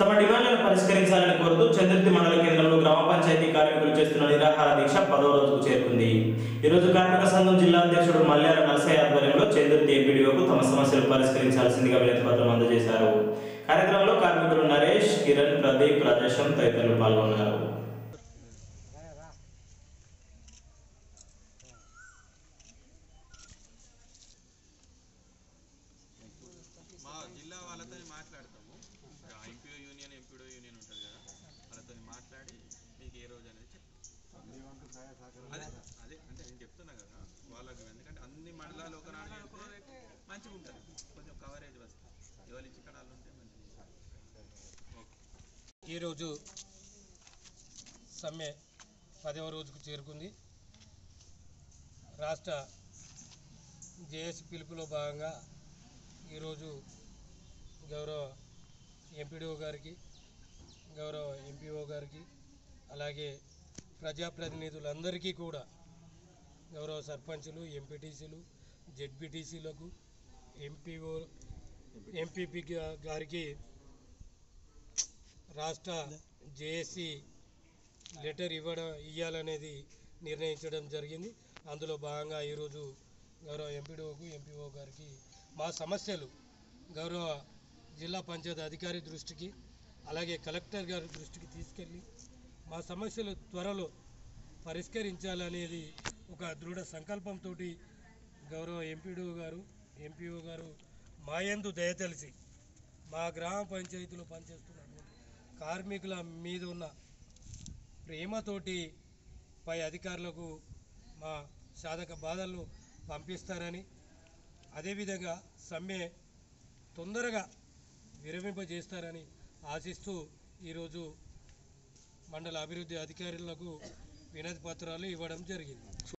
తమ డిమాండ్లను పరిష్కరించాలని కోరుతూ చంద్రుతి మండల కేంద్రంలో గ్రామ పంచాయతీ కార్మికులు చేస్తున్న నిరాహార దీక్ష పదో రోజుకు చేరుకుంది ఈ రోజు కార్మిక సంఘం జిల్లా అధ్యక్షుడు మల్యాల నరసయ్య ఆధ్వర్యంలో చంద్రుతి ఎంపీడీఓకు తమ సమస్యలు పరిష్కరించాల్సిందిగా వినతి పత్రం అందజేశారు కార్యక్రమంలో కార్మికులు నరేష్ కిరణ్ ప్రదీప్ రాజేశం తదితరులు పాల్గొన్నారు మా జిల్లా వాళ్ళతో మాట్లాడతాము ఎంపీఓ యూనియన్ ఎంపీడో యూనియన్ ఉంటుంది కదా వాళ్ళతో మాట్లాడి మీకు ఏ రోజు అనేది చెప్తాం అదే అదే అంటే నేను చెప్తున్నా కదా వాళ్ళకి ఎందుకంటే అన్ని మండలాలు ఒక నాడు చేస్తే మంచిగా ఉంటుంది కొంచెం కవరేజ్ వస్తుంది ఎవరి చిక్కడాలు ఉంటే మంచిగా ఓకే ఈరోజు సమ్మె పదవ రోజుకు చేరుకుంది రాష్ట్ర జేఏసీ పిలుపులో భాగంగా ఈరోజు గౌరవ ఎంపీడీఓ గారికి గౌరవ ఎంపీఓ గారికి అలాగే ప్రజాప్రతినిధులందరికీ కూడా గౌరవ సర్పంచులు ఎంపీటీసీలు జెడ్పీటీసీలకు ఎంపీఓ ఎంపీపీ గారికి రాష్ట్ర జేఏసీ లెటర్ ఇవ్వడం ఇవ్వాలనేది నిర్ణయించడం జరిగింది అందులో భాగంగా ఈరోజు గౌరవ ఎంపీడీఓకు ఎంపీఓ గారికి మా సమస్యలు గౌరవ జిల్లా పంచాయతీ అధికారి దృష్టికి అలాగే కలెక్టర్ గారి దృష్టికి తీసుకెళ్ళి మా సమస్యలు త్వరలో పరిష్కరించాలనేది ఒక దృఢ సంకల్పంతో గౌరవ ఎంపీడీఓ గారు ఎంపీఓ గారు మాయందు దయతలిసి మా గ్రామ పంచాయతీలో పనిచేస్తున్నటువంటి కార్మికుల మీద ఉన్న ప్రేమతోటి పై అధికారులకు మా సాధక బాధలను పంపిస్తారని అదేవిధంగా సమ్మె తొందరగా విరమింపజేస్తారని ఆశిస్తూ ఈరోజు మండల అభివృద్ధి అధికారులకు వినతి పత్రాలు ఇవ్వడం జరిగింది